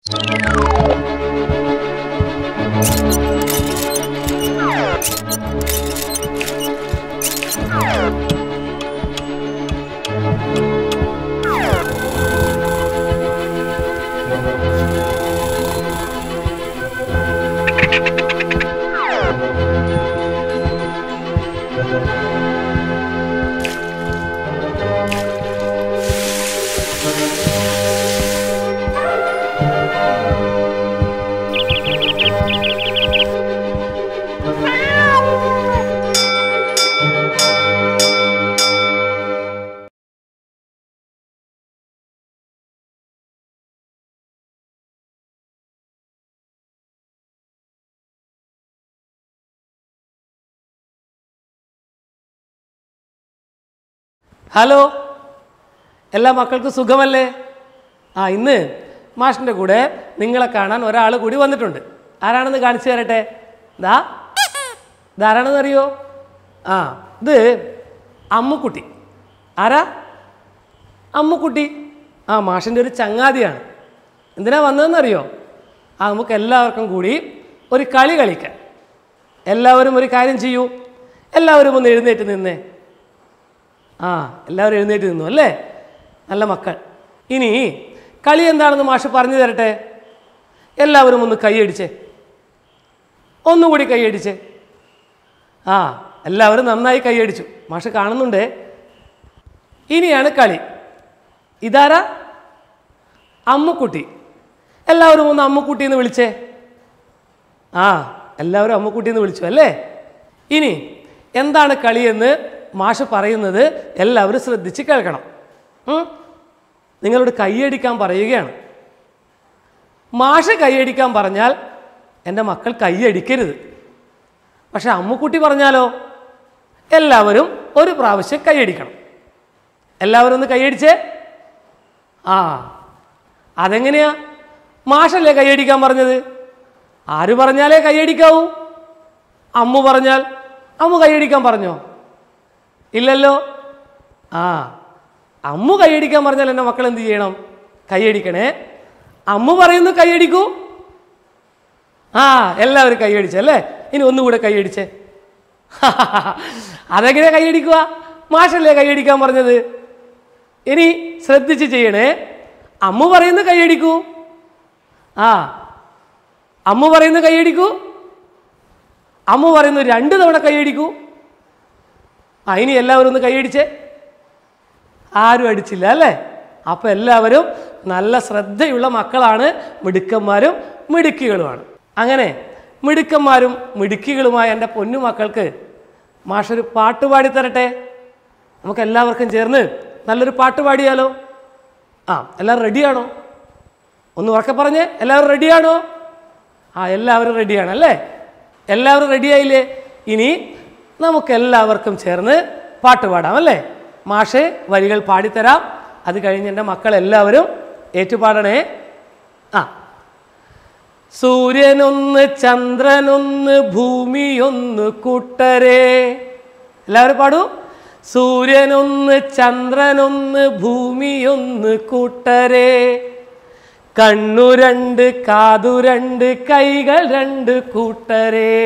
Hello എല്ലാ മക്കൾക്കും സുഖമല്ലേ ആ ഇന്ന് മാഷിൻ്റെ കൂടെ നിങ്ങളെ കാണാൻ ഒരാൾ കൂടി വന്നിട്ടുണ്ട് ആരാണെന്ന് കാണിച്ചു തരട്ടെ ദാ ഇതാരാണെന്ന് അറിയോ ആ ഇത് അമ്മുക്കുട്ടി ആരാ അമ്മുക്കുട്ടി ആ മാഷിൻ്റെ ഒരു ചങ്ങാതിയാണ് എന്തിനാ വന്നതെന്നറിയോ ആ നമുക്ക് എല്ലാവർക്കും കൂടി ഒരു കളി കളിക്കാം എല്ലാവരും ഒരു കാര്യം ചെയ്യൂ എല്ലാവരും ഒന്ന് എഴുന്നേറ്റ് നിന്നേ ആ എല്ലാവരും എഴുന്നേറ്റ് നിന്നു അല്ലേ നല്ല മക്കൾ ഇനി കളി എന്താണെന്ന് മാഷ് പറഞ്ഞു തരട്ടെ എല്ലാവരും ഒന്ന് കൈയടിച്ചേ ഒന്നുകൂടി കൈയടിച്ചേ ആ എല്ലാവരും നന്നായി കൈയടിച്ചു മാഷ് കാണുന്നുണ്ട് ഇനിയാണ് കളി ഇതാരാ അമ്മുക്കുട്ടി എല്ലാവരും ഒന്ന് അമ്മുക്കുട്ടി എന്ന് വിളിച്ചേ ആ എല്ലാവരും അമ്മുക്കുട്ടി എന്ന് വിളിച്ചു അല്ലേ ഇനി എന്താണ് കളിയെന്ന് മാഷ് പറയുന്നത് എല്ലാവരും ശ്രദ്ധിച്ച് കേൾക്കണം ഉം? നിങ്ങളോട് കൈയടിക്കാൻ പറയുകയാണ് മാഷ് കൈയടിക്കാൻ പറഞ്ഞാൽ എൻ്റെ മക്കൾ കൈയടിക്കരുത് പക്ഷെ അമ്മുക്കുട്ടി പറഞ്ഞാലോ എല്ലാവരും ഒരു പ്രാവശ്യം കൈയടിക്കണം എല്ലാവരും ഒന്ന് കൈയടിച്ചേ ആ അതെങ്ങനെയാ മാഷല്ലേ കൈയടിക്കാൻ പറഞ്ഞത് ആര് പറഞ്ഞാലേ കൈയടിക്കാവൂ അമ്മു പറഞ്ഞാൽ അമ്മു കൈയടിക്കാൻ പറഞ്ഞോ ഇല്ലല്ലോ ആ അമ്മു കൈയടിക്കാൻ പറഞ്ഞാൽ എൻ്റെ മക്കൾ എന്ത് ചെയ്യണം കൈയടിക്കണേ അമ്മു പറയുന്നു കൈയടിക്കൂ ആ എല്ലാവരും കൈയടിച്ചല്ലേ ഇനി ഒന്നുകൂടെ കൈയടിച്ചേ അതെങ്ങനെ കൈയടിക്കുക മാഷല്ലേ കൈയടിക്കാൻ പറഞ്ഞത് ഇനി ശ്രദ്ധിച്ച് ചെയ്യണേ അമ്മു പറയുന്നു കൈയടിക്കൂ ആ അമ്മു പറയുന്നു കൈയടിക്കൂ അമ്മു പറയുന്നു രണ്ട് തവണ കൈയടിക്കൂ ആ ഇനി എല്ലാവരും ഒന്ന് കൈയടിച്ചേ ആരും അടിച്ചില്ല അല്ലേ അപ്പോൾ എല്ലാവരും നല്ല ശ്രദ്ധയുള്ള മക്കളാണ് മിടുക്കന്മാരും മിടുക്കികളുമാണ് അങ്ങനെ മിടുക്കന്മാരും മിടുക്കികളുമായ എൻ്റെ പൊന്നു മക്കൾക്ക് മാഷൊരു പാട്ട് പാടിത്തരട്ടെ നമുക്ക് എല്ലാവർക്കും ചേർന്ന് നല്ലൊരു പാട്ട് പാടിയാലോ ആ എല്ലാവരും റെഡിയാണോ ഒന്ന് ഉറക്കെ പറഞ്ഞേ എല്ലാവരും റെഡിയാണോ ആ എല്ലാവരും റെഡിയാണ് അല്ലേ എല്ലാവരും റെഡിയായില്ലേ ഇനി നമുക്ക് എല്ലാവർക്കും ചേർന്ന് പാട്ട് പാടാം അല്ലേ മാഷെ വരികൾ പാടിത്തരാം അത് കഴിഞ്ഞ് എൻ്റെ മക്കളെല്ലാവരും ഏറ്റുപാടണേ ആ സൂര്യനൊന്ന് ചന്ദ്രനൊന്ന് ഭൂമിയൊന്ന് കൂട്ടരേ എല്ലാവരും പാടൂ സൂര്യനൊന്ന് ചന്ദ്രനൊന്ന് ഭൂമിയൊന്ന് കൂട്ടരേ കണ്ണു രണ്ട് കാതു രണ്ട് കൈകൾ രണ്ട് കൂട്ടരേ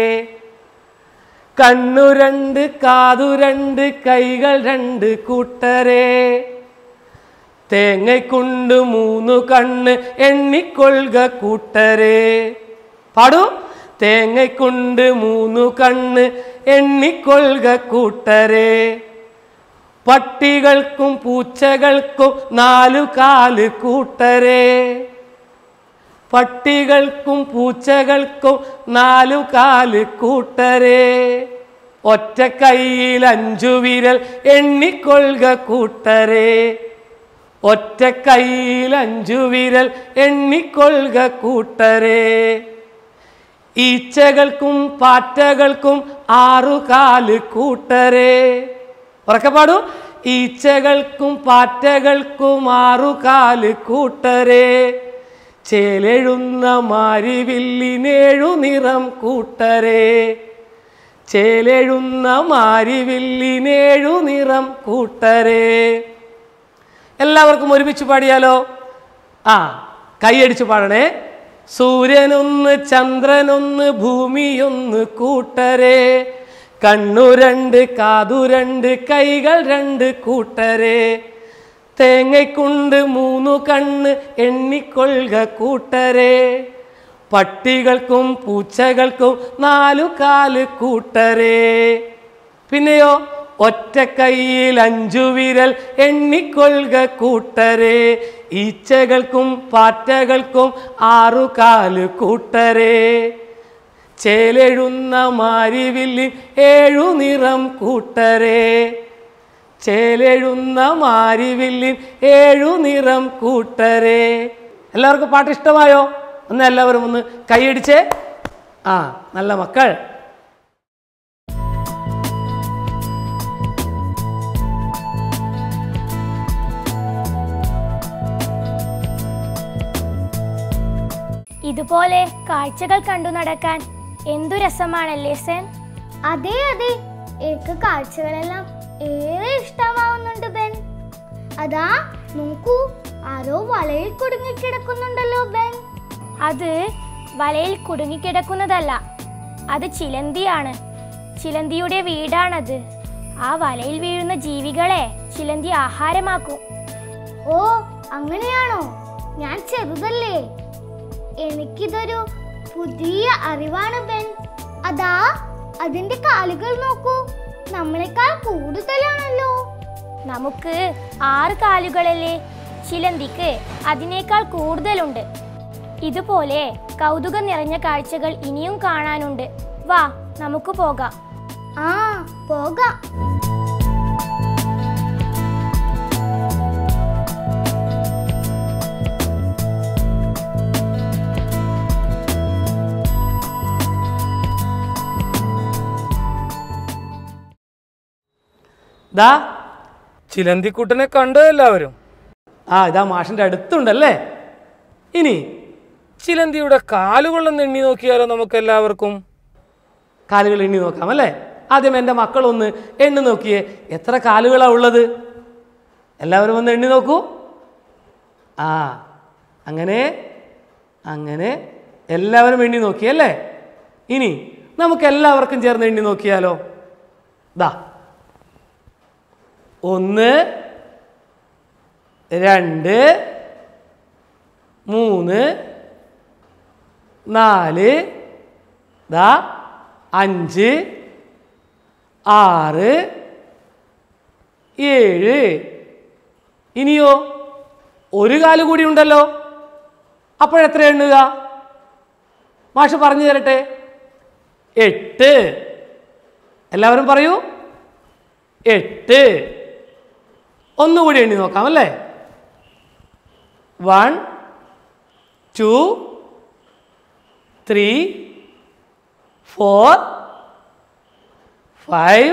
കണ്ണു രണ്ട് കാതു രണ്ട് കൈകൾ രണ്ട് കൂട്ടരേ തേങ്ങയ്ക്കുണ്ട് മൂന്നു കണ്ണ് എണ്ണിക്കൊള്ളുക കൂട്ടരേ പാടൂ തേങ്ങയ്ക്കുണ്ട് മൂന്നു കണ്ണ് എണ്ണിക്കൊള്ളുക കൂട്ടരേ പട്ടികൾക്കും പൂച്ചകൾക്കും നാലു കാല് കൂട്ടരേ പട്ടികൾക്കും പൂച്ചകൾക്കും നാലു കാല് കൂട്ടരേ ഒറ്റ കൈയിൽ അഞ്ചു വിരൽ എണ്ണിക്കൊള്ളുക കൂട്ടരേ ഒറ്റ കൈയിൽ അഞ്ചു വിരൽ എണ്ണിക്കൊള്ളുക കൂട്ടരേ ഈച്ചകൾക്കും പാറ്റകൾക്കും ആറു കാല് കൂട്ടരേ ഉറക്കെ പാടൂ ഈച്ചകൾക്കും പാറ്റകൾക്കും ആറു കാല് കൂട്ടരേ ചേലെഴുന്ന മാരിവില്ലിനേഴു നിറം കൂട്ടരേ ചേലെഴുന്ന മാരിവില്ലിനേഴു നിറം കൂട്ടരേ എല്ലാവർക്കും ഒരുമിച്ച് പാടിയാലോ ആ കൈയടിച്ച് പാടണേ സൂര്യനൊന്ന് ചന്ദ്രനൊന്ന് ഭൂമിയൊന്ന് കൂട്ടരെ കണ്ണു രണ്ട് കാതു രണ്ട് കൈകൾ രണ്ട് കൂട്ടരെ തേങ്ങയ്ക്കുണ്ട് മൂന്നു കണ്ണ് എണ്ണിക്കൊള്ളുക കൂട്ടരെ പട്ടികൾക്കും പൂച്ചകൾക്കും നാലു കാല് കൂട്ടരെ പിന്നെയോ ഒറ്റ കൈയിൽ അഞ്ചു വിരൽ എണ്ണിക്കൊള്ളുക കൂട്ടരെ ഈച്ചകൾക്കും പാറ്റകൾക്കും ആറു കാല് കൂട്ടരെ ചേലെഴുന്ന മാരിവില്ലിൻ ഏഴു നിറം കൂട്ടരെ ചേലെഴുന്ന മാരിവില്ലിൻ ഏഴു നിറം കൂട്ടരെ എല്ലാവർക്കും പാട്ട് ഇഷ്ടമായോ ഒന്ന് എല്ലാവരും ഒന്ന് കൈയടിച്ചേ ആ നല്ല മക്കൾ ഇതുപോലെ കാഴ്ചകൾ കണ്ടു നടക്കാൻ എന്തു രസമാണല്ലേ സെൻ അതെ അതെ എനിക്ക് കാഴ്ചകളെല്ലാം ഏറെ ഇഷ്ടമാവുന്നുണ്ട് ബെൻ അതാ നോക്കൂ ആരോ വലയിൽ കുടുങ്ങിക്കിടക്കുന്നുണ്ടല്ലോ ബെൻ അത് വലയിൽ കുടുങ്ങിക്കിടക്കുന്നതല്ല അത് ചിലന്തിയാണ് ചിലന്തിയുടെ വീടാണത് ആ വലയിൽ വീഴുന്ന ജീവികളെ ചിലന്തി ആഹാരമാക്കും ഓ അങ്ങനെയാണോ ഞാൻ ചെറുതല്ലേ എനിക്കിതൊരു പുതിയ അറിവാണ് ബെൻ അതാ അതിന്റെ കാലുകൾ നോക്കൂ നമ്മളെക്കാൾ കൂടുതലാണല്ലോ നമുക്ക് ആറ് കാലുകളല്ലേ ചിലന്തിക്ക് അതിനേക്കാൾ കൂടുതലുണ്ട് ഇതുപോലെ കൗതുകം നിറഞ്ഞ കാഴ്ചകൾ ഇനിയും കാണാനുണ്ട് വാ നമുക്ക് പോകാം ആ പോകാം ദാ ചിലന്തിക്കുട്ടനെ കണ്ടോ എല്ലാവരും ആ ഇതാ മാഷിന്റെ അടുത്തുണ്ടല്ലേ ഇനി ചിലന്തിയുടെ കാലുകളൊന്ന് എണ്ണി നോക്കിയാലോ നമുക്ക് എല്ലാവർക്കും കാലുകൾ എണ്ണി നോക്കാം അല്ലേ ആദ്യം എൻ്റെ മക്കളൊന്ന് എണ്ണി നോക്കിയേ എത്ര കാലുകളാണ് ഉള്ളത് എല്ലാവരും ഒന്ന് എണ്ണി നോക്കൂ ആ അങ്ങനെ അങ്ങനെ എല്ലാവരും എണ്ണി നോക്കിയല്ലേ ഇനി നമുക്ക് എല്ലാവർക്കും ചേർന്ന് എണ്ണി നോക്കിയാലോ ദാ ഒന്ന് രണ്ട് മൂന്ന് നാല് ദാ അഞ്ച് ആറ് ഏഴ് ഇനിയോ ഒരു കാല് കൂടി ഉണ്ടല്ലോ അപ്പോഴെത്ര എണ്ണുക മാഷ് പറഞ്ഞു തരട്ടെ എട്ട് എല്ലാവരും പറയൂ എട്ട് ഒന്നുകൂടി എണ്ണി നോക്കാം അല്ലേ one two three four five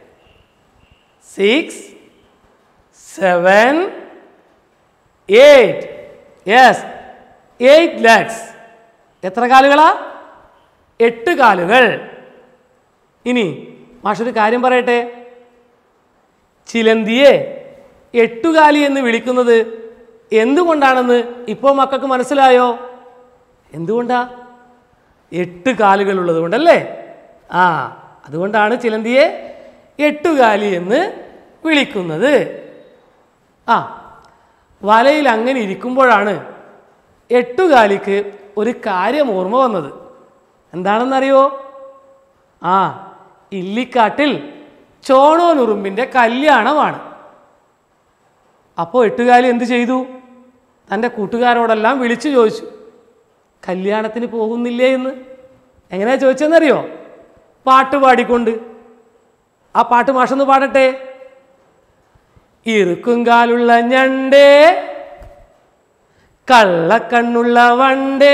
six seven eight yes eight legs എത്ര കാലുകളാ എട്ട് കാലുകൾ ഇനി മാഷൊരു കാര്യം പറയട്ടെ ചിലന്തിയെ എട്ടുകാലി എന്ന് വിളിക്കുന്നത് എന്തുകൊണ്ടാണെന്ന് ഇപ്പോൾ മക്കൾക്ക് മനസ്സിലായോ എന്തുകൊണ്ടാ എട്ട് കാലുകൾ ഉള്ളത് കൊണ്ടല്ലേ ആ അതുകൊണ്ടാണ് ചിലന്തിയെ എട്ടുകാലി എന്ന് വിളിക്കുന്നത് ആ വലയിൽ അങ്ങനെ ഇരിക്കുമ്പോഴാണ് എട്ടുകാലിക്ക് ഒരു കാര്യം ഓർമ്മ വന്നത് എന്താണെന്നറിയോ ആ ഇല്ലിക്കാട്ടിൽ ചോണോനുറുമ്പിൻ്റെ കല്യാണമാണ് അപ്പോൾ എട്ടുകാലി എന്ത് ചെയ്തു തൻ്റെ കൂട്ടുകാരോടെല്ലാം വിളിച്ചു ചോദിച്ചു കല്യാണത്തിന് പോകുന്നില്ലേ എന്ന് എങ്ങനെയാ ചോദിച്ചതെന്നറിയോ പാട്ട് പാടിക്കൊണ്ട് ആ പാട്ട് മാഷൊന്ന് പാടട്ടെ ഇറുക്കുംകാലുള്ള ഞണ്ടേ കള്ളക്കണ്ണുള്ള വണ്ടേ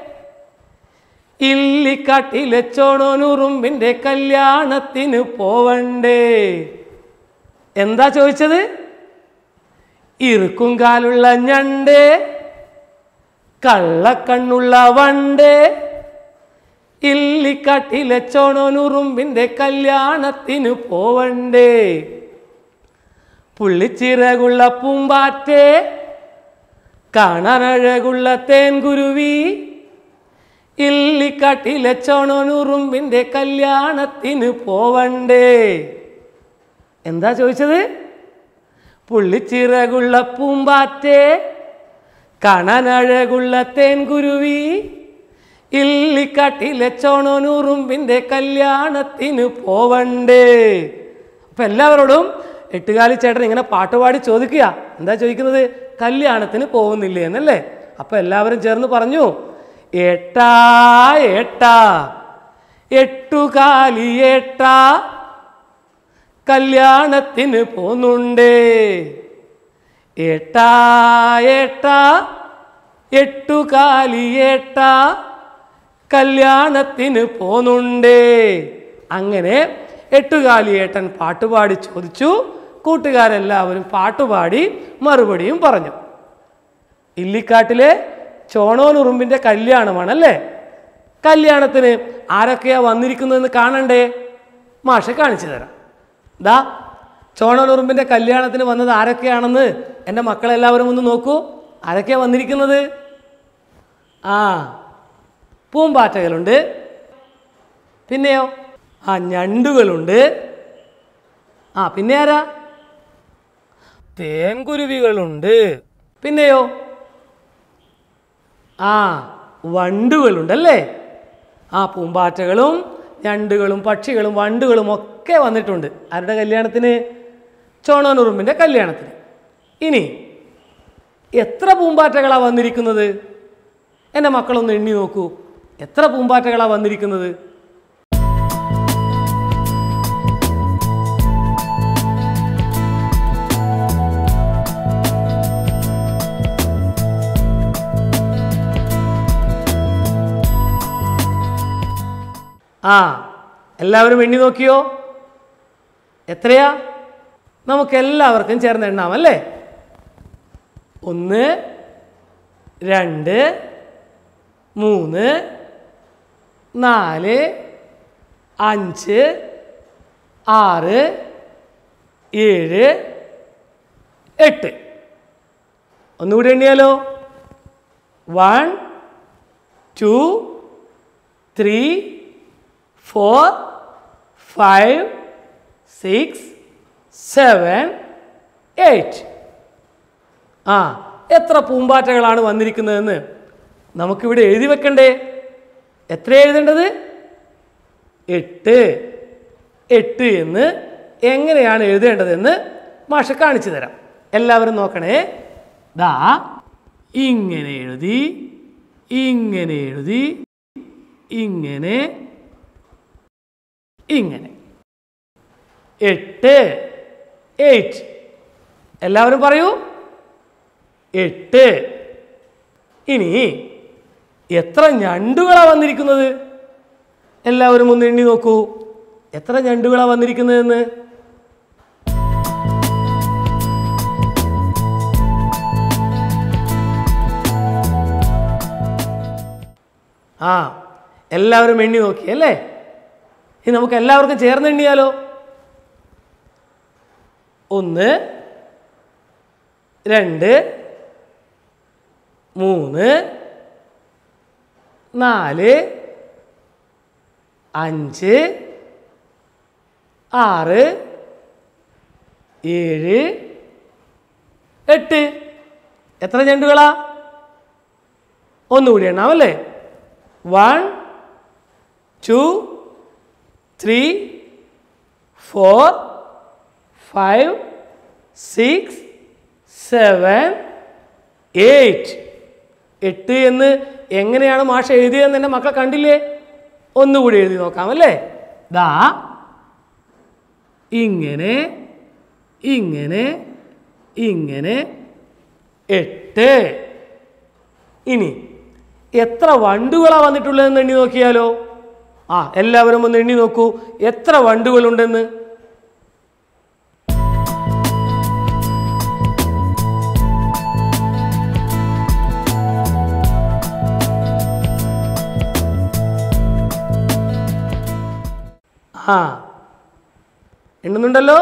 ഇല്ലിക്കാട്ടിലെ ചോണോനുറുമ്പിൻ്റെ കല്യാണത്തിന് പോവണ്ടേ എന്താ ചോദിച്ചത് ഇറുക്കുംകാലുള്ള ഞണ്ടേ കള്ളക്കണ്ണുള്ള വണ്ടേ ഇല്ലിക്കാട്ടിലെ ചോണോനുറുമ്പിൻ്റെ കല്യാണത്തിന് പോവണ്ടേ പുള്ളിച്ചിറകുള്ള പൂമ്പാറ്റേ കാണാനഴകുള്ള തേൻകുരുവി ഇല്ലിക്കാട്ടിലെ ചോണോനുറുമ്പിൻ്റെ കല്യാണത്തിന് പോവണ്ടേ എന്താ ചോദിച്ചത് പുള്ളിച്ചിറകുള്ള പൂമ്പാറ്റേ കാണാനഴകുള്ള തേൻകുരുവി ഇല്ലിക്കാട്ടിലെ ചോണോനുറുമ്പിൻ്റെ കല്യാണത്തിന് പോവണ്ടേ അപ്പം എല്ലാവരോടും എട്ടുകാലി ചേട്ടൻ ഇങ്ങനെ പാട്ടുപാടി ചോദിക്കുക എന്താ ചോദിക്കുന്നത് കല്യാണത്തിന് പോകുന്നില്ലേ എന്നല്ലേ അപ്പം എല്ലാവരും ചേർന്ന് പറഞ്ഞു ഏട്ടാ ഏട്ടാ എട്ടുകാലി ഏട്ടാ കല്യാണത്തിന് പോന്നുണ്ടേ ഏട്ടാ ഏട്ടാ എട്ടുകാലി ഏട്ടാ കല്യാണത്തിന് പോന്നുണ്ടേ അങ്ങനെ എട്ടുകാലിയേട്ടൻ പാട്ടുപാടി ചോദിച്ചു കൂട്ടുകാരെല്ലാവരും പാട്ടുപാടി മറുപടിയും പറഞ്ഞു ഇല്ലിക്കാട്ടിലെ ചോണോനുറുമ്പിൻ്റെ കല്യാണമാണല്ലേ കല്യാണത്തിന് ആരൊക്കെയാ വന്നിരിക്കുന്നതെന്ന് കാണണ്ടേ മാഷ കാണിച്ചു തരാം ദാ ചോണനുറുമ്പിൻ്റെ കല്യാണത്തിന് വന്നത് ആരൊക്കെയാണെന്ന് എൻ്റെ മക്കളെല്ലാവരും ഒന്ന് നോക്കൂ ആരൊക്കെയാ വന്നിരിക്കുന്നത് ആ പൂമ്പാറ്റകളുണ്ട് പിന്നെയോ ആ ഞണ്ടുകളുണ്ട് ആ പിന്നെ ആരാ തേൻകുരുവികളുണ്ട് പിന്നെയോ ആ വണ്ടുകളുണ്ടല്ലേ ആ പൂമ്പാറ്റകളും ഞണ്ടുകളും പക്ഷികളും വണ്ടുകളും ഒക്കെ വന്നിട്ടുണ്ട് ആരുടെ കല്യാണത്തിന് ചോണോനുറുമ്പിൻ്റെ കല്യാണത്തിന് ഇനി എത്ര പൂമ്പാറ്റകളാണ് വന്നിരിക്കുന്നത് എൻ്റെ മക്കളൊന്ന് എണ്ണി നോക്കൂ എത്ര പൂമ്പാറ്റകളാണ് വന്നിരിക്കുന്നത് ആ എല്ലാവരും എണ്ണി നോക്കിയോ എത്രയാ നമുക്ക് എല്ലാവർക്കും ചേർന്ന് എണ്ണാം അല്ലേ ഒന്ന് രണ്ട് മൂന്ന് നാല് അഞ്ച് ആറ് ഏഴ് എട്ട് ഒന്നുകൂടി എണ്ണിയാലോ one two three four five six seven eight ആ എത്ര പൂമ്പാറ്റകളാണ് വന്നിരിക്കുന്നതെന്ന് നമുക്കിവിടെ എഴുതി വെക്കണ്ടേ എത്ര എഴുതേണ്ടത് എട്ട് എട്ട് എന്ന് എങ്ങനെയാണ് എഴുതേണ്ടതെന്ന് മാഷ കാണിച്ചു തരാം എല്ലാവരും നോക്കണേ ദാ ഇങ്ങനെ എഴുതി ഇങ്ങനെ എഴുതി ഇങ്ങനെ ഇങ്ങനെ എട്ട് എയ്റ്റ് എല്ലാവരും പറയൂ എട്ട് ഇനി എത്ര ഞണ്ടുകളാണ് വന്നിരിക്കുന്നത് എല്ലാവരും ഒന്ന് എണ്ണി നോക്കൂ എത്ര ഞണ്ടുകളാണ് വന്നിരിക്കുന്നതെന്ന് ആ എല്ലാവരും എണ്ണി നോക്കി അല്ലേ ഇനി നമുക്ക് എല്ലാവർക്കും ചേർന്ന് എണ്ണിയാലോ ഒന്ന് രണ്ട് മൂന്ന് നാല് അഞ്ച് ആറ് ഏഴ് എട്ട് എത്ര ഞണ്ടുകളാ ഒന്നുകൂടി എണ്ണാമല്ലേ one two three four five six seven eight എട്ട് എന്ന് എങ്ങനെയാണ് മാഷ എഴുതിയതെന്ന് എൻ്റെ മക്കളെ കണ്ടില്ലേ ഒന്നുകൂടി എഴുതി നോക്കാം അല്ലേ ദാ ഇങ്ങനെ ഇങ്ങനെ ഇങ്ങനെ എട്ട് ഇനി എത്ര വണ്ടുകളാണ് വന്നിട്ടുള്ളതെന്ന് എണ്ണി നോക്കിയാലോ ആ എല്ലാവരും ഒന്ന് എണ്ണി നോക്കൂ എത്ര വണ്ടുകളുണ്ടെന്ന് ആ എണ്ണുന്നുണ്ടല്ലോ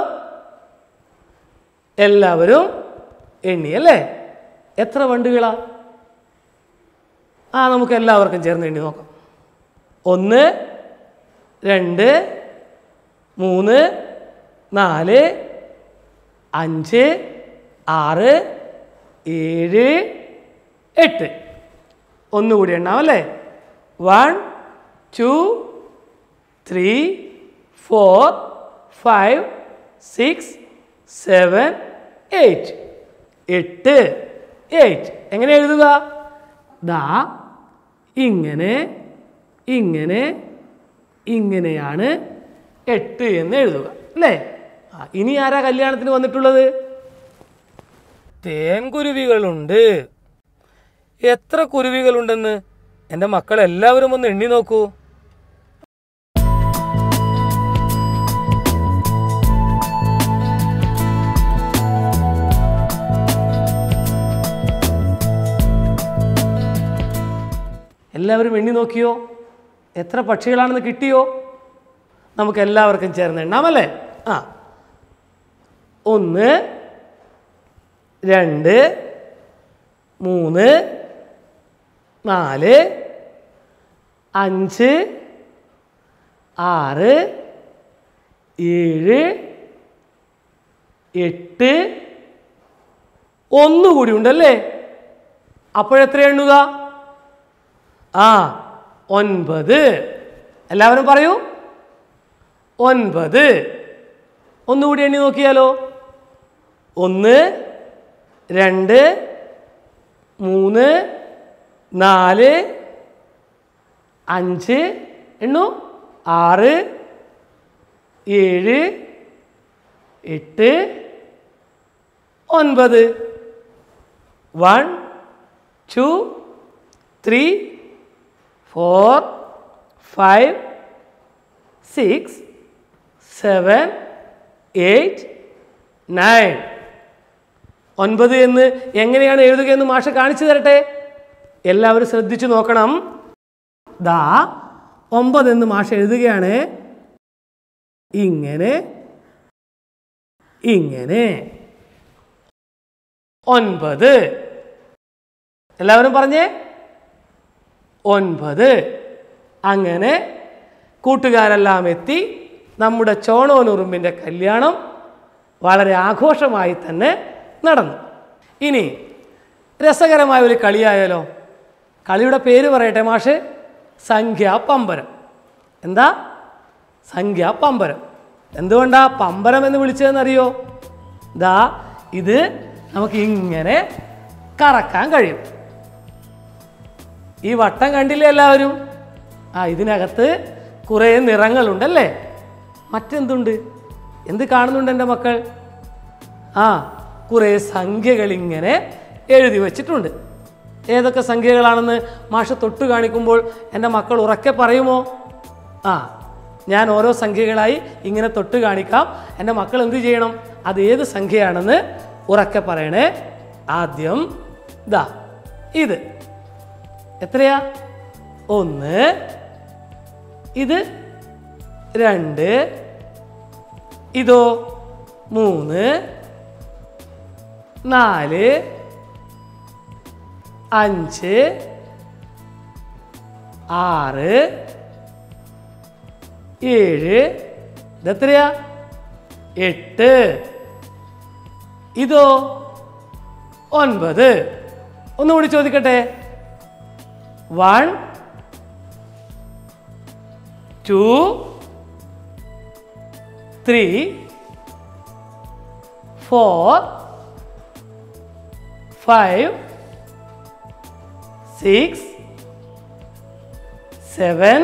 എല്ലാവരും എണ്ണി അല്ലേ എത്ര വണ്ടുകളാ ആ നമുക്ക് എല്ലാവർക്കും ചേർന്ന് എണ്ണി നോക്കാം ഒന്ന് രണ്ട് മൂന്ന് നാല് അഞ്ച് ആറ് ഏഴ് എട്ട് ഒന്നുകൂടി എണ്ണാം അല്ലേ one two three four five six seven eight എട്ട് എയ്റ്റ് എങ്ങനെ എഴുതുക ദാ ഇങ്ങനെ ഇങ്ങനെ ഇങ്ങനെയാണ് എട്ട് എന്ന് എഴുതുക അല്ലേ ആ, ഇനി ആരാ കല്യാണത്തിന് വന്നിട്ടുള്ളത് തേൻകുരുവികളുണ്ട് എത്ര കുരുവികളുണ്ടെന്ന് എൻ്റെ മക്കൾ എല്ലാവരും ഒന്ന് എണ്ണി നോക്കൂ എല്ലാവരും എണ്ണി നോക്കിയോ എത്ര പക്ഷികളാണെന്ന് കിട്ടിയോ നമുക്ക് എല്ലാവർക്കും ചേർന്ന് എണ്ണാമല്ലേ ആ ഒന്ന് രണ്ട് മൂന്ന് നാല് അഞ്ച് ആറ് ഏഴ് എട്ട് ഒന്നുകൂടി ഉണ്ടല്ലേ അപ്പോഴെത്ര എണ്ണുക ആ ഒൻപത് എല്ലാവരും പറയൂ ഒൻപത് ഒന്നുകൂടി എണ്ണി നോക്കിയാലോ ഒന്ന് രണ്ട് മൂന്ന് നാല് അഞ്ച് എണ്ണു ആറ് ഏഴ് എട്ട് ഒൻപത് one two three four five six seven eight nine ഒൻപത് എന്ന് എങ്ങനെയാണ് എഴുതുകയെന്ന് മാഷ് കാണിച്ചു തരട്ടെ എല്ലാവരും ശ്രദ്ധിച്ചു നോക്കണം ദാ ഒമ്പത് എന്ന് മാഷ് എഴുതുകയാണ് ഇങ്ങനെ ഇങ്ങനെ ഒൻപത് എല്ലാവരും പറഞ്ഞേ ഒൻപത് അങ്ങനെ കൂട്ടുകാരെല്ലാം എത്തി നമ്മുടെ ചോണോനുറുമ്പിൻ്റെ കല്യാണം വളരെ ആഘോഷമായി തന്നെ നടന്നു ഇനി രസകരമായ ഒരു കളിയായാലോ കളിയുടെ പേര് പറയട്ടെ മാഷ് സംഖ്യാ പമ്പരം എന്താ സംഖ്യാ പമ്പരം എന്തുകൊണ്ടാ പമ്പരം എന്ന് വിളിച്ചതെന്നറിയോ ദാ ഇത് നമുക്ക് ഇങ്ങനെ കറക്കാൻ കഴിയും ഈ വട്ടം കണ്ടില്ലേ എല്ലാവരും ആ ഇതിനകത്ത് കുറേ നിറങ്ങളുണ്ടല്ലേ മറ്റെന്തുണ്ട് എന്ത് കാണുന്നുണ്ട് എൻ്റെ മക്കൾ ആ കുറേ സംഖ്യകൾ ഇങ്ങനെ എഴുതി വച്ചിട്ടുണ്ട് ഏതൊക്കെ സംഖ്യകളാണെന്ന് മാഷ് തൊട്ട് കാണിക്കുമ്പോൾ എൻ്റെ മക്കൾ ഉറക്കെ പറയുമോ ആ ഞാൻ ഓരോ സംഖ്യകളായി ഇങ്ങനെ തൊട്ട് കാണിക്കാം എൻ്റെ മക്കൾ എന്ത് ചെയ്യണം അത് ഏത് സംഖ്യയാണെന്ന് ഉറക്കെ പറയണേ ആദ്യം ഇതാ ഇത് എത്രയാ ഒന്ന് ഇത് രണ്ട് ഇതോ മൂന്ന് നാല് അഞ്ച് ആറ് ഏഴ് ഇതെത്രയാ എട്ട് ഇതോ ഒൻപത് ഒന്നുകൂടി ചോദിക്കട്ടെ one two three four five six seven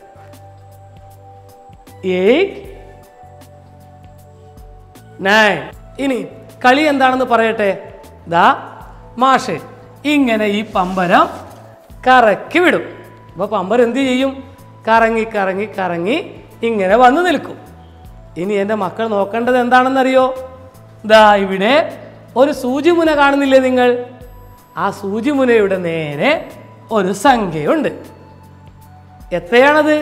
eight nine ഇനി കളി എന്താണെന്ന് പറയട്ടെ ദാ മാഷ് ഇങ്ങനെ ഈ പമ്പരം കറക്കി വിടും അപ്പോൾ പമ്പരം എന്ത് ചെയ്യും കറങ്ങി കറങ്ങി കറങ്ങി ഇങ്ങനെ വന്നു നിൽക്കും ഇനി എൻ്റെ മക്കൾ നോക്കേണ്ടത് എന്താണെന്നറിയോ ദാ ഇവിടെ ഒരു സൂചിമുന കാണുന്നില്ലേ നിങ്ങൾ ആ സൂചിമുനയുടെ നേരെ ഒരു സംഖ്യയുണ്ട് എത്രയാണത്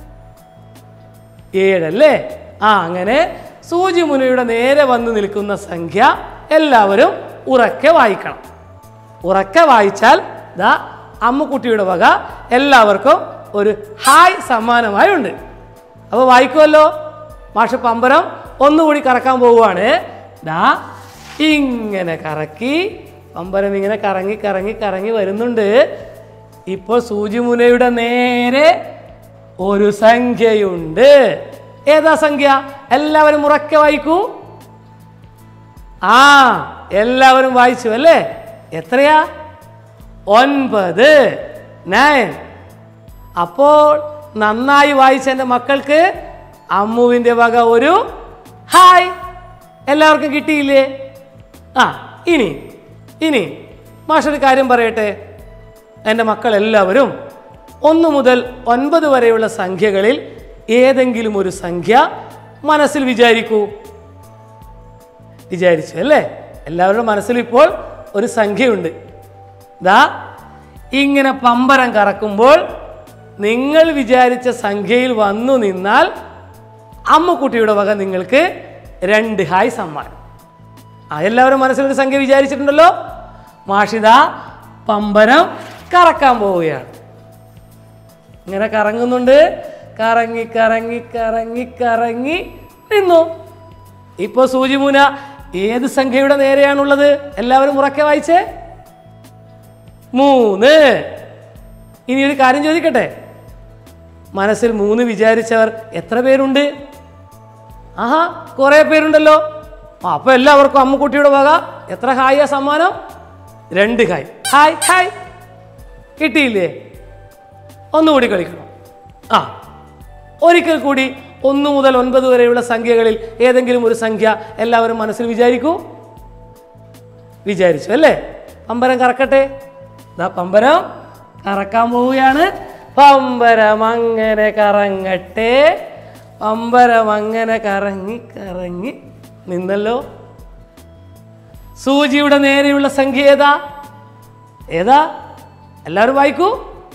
ഏഴല്ലേ ആ അങ്ങനെ സൂചിമുനയുടെ നേരെ വന്ന് നിൽക്കുന്ന സംഖ്യ എല്ലാവരും ഉറക്കെ വായിക്കണം ഉറക്കെ വായിച്ചാൽ ദാ അമ്മുക്കുട്ടിയുടെ വക എല്ലാവർക്കും ഒരു ഹായ് സമ്മാനമായി ഉണ്ട് അപ്പോൾ വായിക്കുമല്ലോ മാഷ് പമ്പരം ഒന്നുകൂടി കറക്കാൻ പോവുകയാണ് ദാ ഇങ്ങനെ കറക്കി പമ്പരം ഇങ്ങനെ കറങ്ങി കറങ്ങി കറങ്ങി വരുന്നുണ്ട് ഇപ്പോൾ സൂചിമുനയുടെ നേരെ ഒരു സംഖ്യയുണ്ട് ഏതാ സംഖ്യ എല്ലാവരും ഉറക്കെ വായിക്കൂ ആ എല്ലാവരും വായിച്ചു അല്ലേ എത്രയാ ഒൻപത് നയൻ അപ്പോൾ നന്നായി വായിച്ച എൻ്റെ മക്കൾക്ക് അമ്മുവിൻ്റെ വക ഒരു ഹായ് എല്ലാവർക്കും കിട്ടിയില്ലേ ആ ഇനി ഇനി മാഷൊരു കാര്യം പറയട്ടെ എൻ്റെ മക്കൾ എല്ലാവരും ഒന്ന് മുതൽ ഒൻപത് വരെയുള്ള സംഖ്യകളിൽ ഏതെങ്കിലും ഒരു സംഖ്യ മനസ്സിൽ വിചാരിക്കൂ വിചാരിച്ചു അല്ലേ എല്ലാവരുടെ മനസ്സിൽ ഇപ്പോൾ ഒരു സംഖ്യയുണ്ട് ദാ ഇങ്ങനെ പമ്പരം കറക്കുമ്പോൾ നിങ്ങൾ വിചാരിച്ച സംഖ്യയിൽ വന്നു നിന്നാൽ അമ്മക്കുട്ടിയുടെ വക നിങ്ങൾക്ക് രണ്ട് ഹായ് സമ്മാനം ആ എല്ലാവരും മനസ്സിലൊരു സംഖ്യ വിചാരിച്ചിട്ടുണ്ടല്ലോ മാഷിത പമ്പരം കറക്കാൻ പോവുകയാണ് ഇങ്ങനെ കറങ്ങുന്നുണ്ട് കറങ്ങി കറങ്ങി കറങ്ങി കറങ്ങി നിന്നു ഇപ്പോൾ സൂചിമൂന ഏത് സംഖ്യയുടെ നേരെയാണുള്ളത് എല്ലാവരും ഉറക്കെ വായിച്ചേ മൂന്ന് ഇനി ഒരു കാര്യം ചോദിക്കട്ടെ മനസ്സിൽ മൂന്ന് വിചാരിച്ചവർ എത്ര പേരുണ്ട് ആഹാ കുറേ പേരുണ്ടല്ലോ ആ അപ്പൊ എല്ലാവർക്കും അമ്മുക്കുട്ടിയുടെ വക എത്ര ഹായ സമ്മാനം രണ്ട് ഹായ് ഹായ് ഹായ് കിട്ടിയില്ലേ ഒന്നുകൂടി കളിക്കണം ആ ഒരിക്കൽ കൂടി ഒന്ന് മുതൽ ഒൻപത് വരെയുള്ള സംഖ്യകളിൽ ഏതെങ്കിലും ഒരു സംഖ്യ എല്ലാവരും മനസ്സിൽ വിചാരിക്കൂ വിചാരിച്ചു അല്ലേ പമ്പരം കറക്കട്ടെ ദാ പമ്പരം കറക്കാൻ പോവുകയാണ് പമ്പരം അങ്ങനെ കറങ്ങട്ടെ പമ്പരം അങ്ങനെ കറങ്ങി കറങ്ങി നിന്നല്ലോ സൂചിയുടെ നേരെയുള്ള സംഖ്യ ഏതാ ഏതാ എല്ലാവരും വായിക്കൂ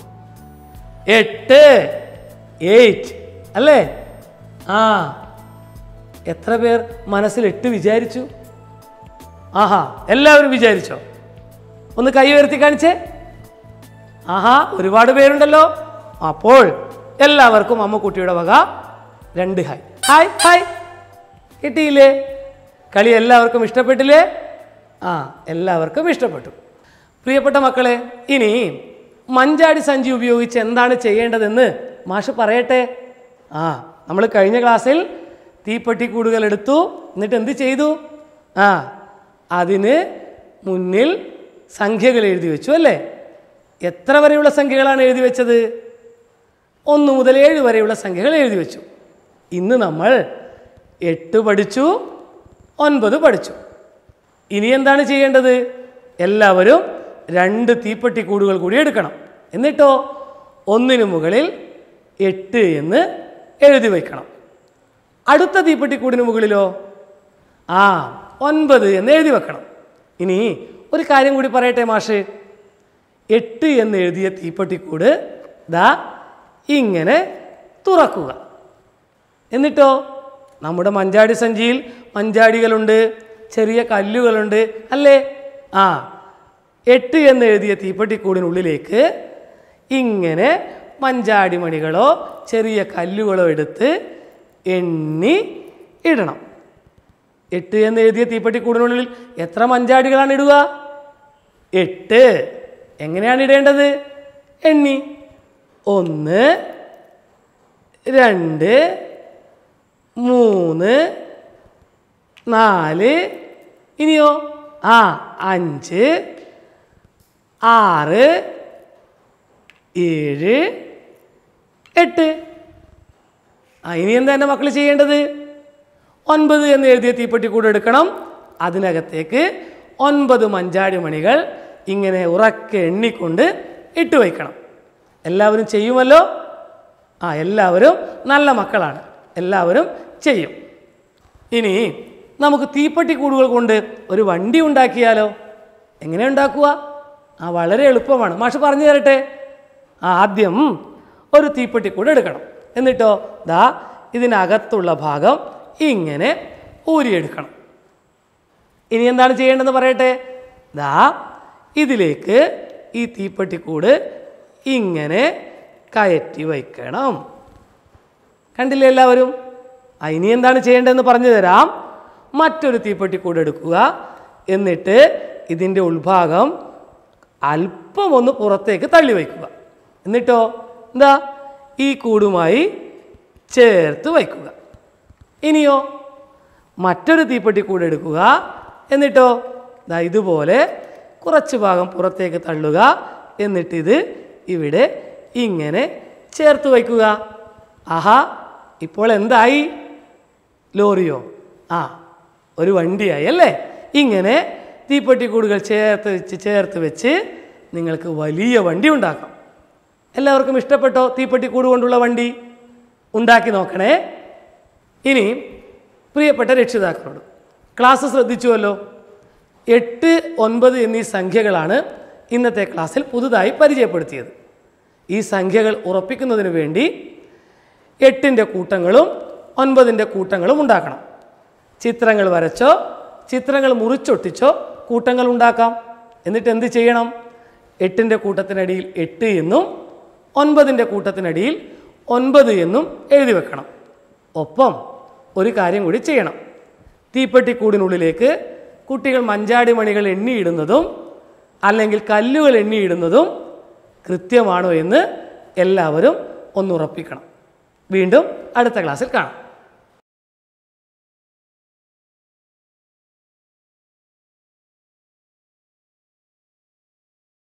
എട്ട് എയ്റ്റ് അല്ലേ ആ എത്ര പേർ മനസ്സിൽ എട്ട് വിചാരിച്ചു ആഹാ എല്ലാവരും വിചാരിച്ചോ ഒന്ന് കൈ ഉയർത്തി കാണിച്ചേ ആഹാ ഒരുപാട് പേരുണ്ടല്ലോ അപ്പോൾ എല്ലാവർക്കും അമ്മക്കുട്ടിയുടെ വക രണ്ട് ഹായ് ഹായ് ഹായ് കിട്ടിയില്ലേ കളി എല്ലാവർക്കും ഇഷ്ടപ്പെട്ടില്ലേ ആ എല്ലാവർക്കും ഇഷ്ടപ്പെട്ടു പ്രിയപ്പെട്ട മക്കളെ ഇനി മഞ്ചാടി സഞ്ചി ഉപയോഗിച്ച് എന്താണ് ചെയ്യേണ്ടതെന്ന് മാഷ് പറയട്ടെ ആ നമ്മൾ കഴിഞ്ഞ ക്ലാസ്സിൽ തീപ്പെട്ടി കൂടുകൾ എടുത്തു എന്നിട്ട് എന്ത് ചെയ്തു ആ അതിന് മുന്നിൽ സംഖ്യകൾ എഴുതി വെച്ചു അല്ലേ എത്ര വരെയുള്ള സംഖ്യകളാണ് എഴുതി വെച്ചത് ഒന്ന് മുതൽ ഏഴ് വരെയുള്ള സംഖ്യകൾ എഴുതി വെച്ചു ഇന്ന് നമ്മൾ എട്ട് പഠിച്ചു ഒൻപത് പഠിച്ചു ഇനി എന്താണ് ചെയ്യേണ്ടത് എല്ലാവരും രണ്ട് തീപ്പെട്ടി കൂടുകൾ കൂടി എടുക്കണം എന്നിട്ടോ ഒന്നിനു മുകളിൽ എട്ട് എന്ന് എഴുതി വയ്ക്കണം അടുത്ത തീപ്പെട്ടി കൂടിന് മുകളിലോ ആ ഒൻപത് എന്ന് എഴുതി വെക്കണം ഇനി ഒരു കാര്യം കൂടി പറയട്ടെ മാഷ് എട്ട് എന്ന് എഴുതിയ തീപ്പെട്ടിക്കൂട് ദാ ഇങ്ങനെ തുറക്കുക എന്നിട്ടോ നമ്മുടെ മഞ്ചാടി സഞ്ചിയിൽ മഞ്ചാടികളുണ്ട് ചെറിയ കല്ലുകളുണ്ട് അല്ലേ ആ എട്ട് എന്ന് എഴുതിയ തീപ്പെട്ടിക്കൂടിനുള്ളിലേക്ക് ഇങ്ങനെ മഞ്ചാടി മണികളോ ചെറിയ കല്ലുകളോ എടുത്ത് എണ്ണി ഇടണം എട്ട് എന്ന് എഴുതിയ തീപ്പെട്ടിക്കൂടിനുള്ളിൽ എത്ര മഞ്ചാടികളാണ് ഇടുക എട്ട് എങ്ങനെയാണ് ഇടേണ്ടത് എണ്ണി ഒന്ന് രണ്ട് മൂന്ന് നാല് ഇനിയോ ആ അഞ്ച് ആറ് ഏഴ് എട്ട് ആ ഇനി എന്താ എൻ്റെ മക്കൾ ചെയ്യേണ്ടത് ഒൻപത് എന്ന് എഴുതിയ തീപ്പെട്ടി കൂടെ എടുക്കണം അതിനകത്തേക്ക് ഒൻപത് മഞ്ചാടി മണികൾ ഇങ്ങനെ ഉറക്കെ എണ്ണിക്കൊണ്ട് ഇട്ട് വയ്ക്കണം എല്ലാവരും ചെയ്യുമല്ലോ ആ എല്ലാവരും നല്ല മക്കളാണ് എല്ലാവരും ചെയ്യും ഇനി നമുക്ക് തീപ്പെട്ടി കൂടുകൾ കൊണ്ട് ഒരു വണ്ടി ഉണ്ടാക്കിയാലോ എങ്ങനെ ഉണ്ടാക്കുക ആ വളരെ എളുപ്പമാണ് മാഷ് പറഞ്ഞു തരട്ടെ ആ, ആദ്യം ഒരു തീപ്പെട്ടി കൂട് എടുക്കണം എന്നിട്ടോ ദാ ഇതിനകത്തുള്ള ഭാഗം ഇങ്ങനെ ഊരിയെടുക്കണം ഇനി എന്താണ് ചെയ്യേണ്ടതെന്ന് പറയട്ടെ ദാ ഇതിലേക്ക് ഈ തീപ്പെട്ടിക്കൂട് ഇങ്ങനെ കയറ്റി വയ്ക്കണം കണ്ടില്ലേ എല്ലാവരും ആ, ഇനി എന്താണ് ചെയ്യേണ്ടതെന്ന് പറഞ്ഞു തരാം മറ്റൊരു തീപ്പെട്ടിക്കൂട് എടുക്കുക എന്നിട്ട് ഇതിൻ്റെ ഉൾഭാഗം അല്പം ഒന്ന് പുറത്തേക്ക് തള്ളി വയ്ക്കുക എന്നിട്ടോ എന്താ ഈ കൂടുമായി ചേർത്ത് വയ്ക്കുക ഇനിയോ മറ്റൊരു തീപ്പെട്ടിക്കൂട് എടുക്കുക എന്നിട്ടോ ദാ ഇതുപോലെ കുറച്ച് ഭാഗം പുറത്തേക്ക് തള്ളുക എന്നിട്ടിത് ഇവിടെ ഇങ്ങനെ ചേർത്ത് വയ്ക്കുക ആഹാ ഇപ്പോൾ എന്തായി ലോറിയോ ആ ഒരു വണ്ടിയായി അല്ലേ ഇങ്ങനെ തീപ്പെട്ടിക്കൂടുകൾ ചേർത്ത് വെച്ച് ചേർത്ത് വെച്ച് നിങ്ങൾക്ക് വലിയ വണ്ടി ഉണ്ടാക്കാം എല്ലാവർക്കും ഇഷ്ടപ്പെട്ടോ തീപ്പെട്ടിക്കൂട് കൊണ്ടുള്ള വണ്ടി ഉണ്ടാക്കി നോക്കണേ ഇനി പ്രിയപ്പെട്ട രക്ഷിതാക്കളോട് ക്ലാസ് ശ്രദ്ധിച്ചുവല്ലോ എട്ട് ഒൻപത് എന്നീ സംഖ്യകളാണ് ഇന്നത്തെ ക്ലാസ്സിൽ പുതുതായി പരിചയപ്പെടുത്തിയത് ഈ സംഖ്യകൾ ഉറപ്പിക്കുന്നതിന് വേണ്ടി എട്ടിൻ്റെ കൂട്ടങ്ങളും ഒൻപതിൻ്റെ കൂട്ടങ്ങളും ഉണ്ടാക്കണം ചിത്രങ്ങൾ വരച്ചോ ചിത്രങ്ങൾ മുറിച്ചൊട്ടിച്ചോ കൂട്ടങ്ങൾ ഉണ്ടാക്കാം എന്നിട്ട് എന്ത് ചെയ്യണം എട്ടിൻ്റെ കൂട്ടത്തിനടിയിൽ എട്ട് എന്നും ഒൻപതിൻ്റെ കൂട്ടത്തിനടിയിൽ ഒൻപത് എന്നും എഴുതി വെക്കണം ഒപ്പം ഒരു കാര്യം കൂടി ചെയ്യണം തീപ്പെട്ടിക്കൂടിനുള്ളിലേക്ക് കുട്ടികൾ മഞ്ചാടി മണികൾ എണ്ണിയിടുന്നതും അല്ലെങ്കിൽ കല്ലുകൾ എണ്ണിയിടുന്നതും കൃത്യമാണോ എന്ന് എല്ലാവരും ഒന്ന് ഉറപ്പിക്കണം വീണ്ടും അടുത്ത ക്ലാസ്സിൽ കാണാം